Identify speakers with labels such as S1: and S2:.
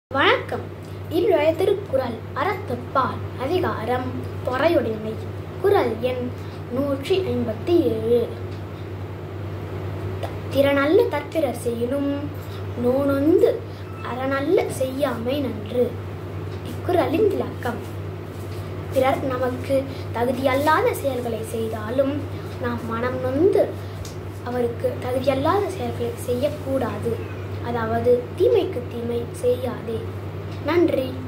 S1: வணக்கம் இன்றைய திருக்குறள் அறத்துப்பால் அதிகாரம் பொறையுடைமை குறள் எண் நூற்றி ஐம்பத்தி ஏழு த- திறனல்ல தற்பிறர் செய்யினும் நோனொந்து அறநல்ல செய்யாமை நன்று இக்குறளின் விளக்கம் பிறர் நமக்கு தகுதியல்லாத செயல்களை செய்தாலும் நாம் மனம் நொந்து அவருக்கு தகுதியல்லாத செயல்களை செய்யக்கூடாது அதாவது தீமைக்கு தீமை செய்யாதே நன்றி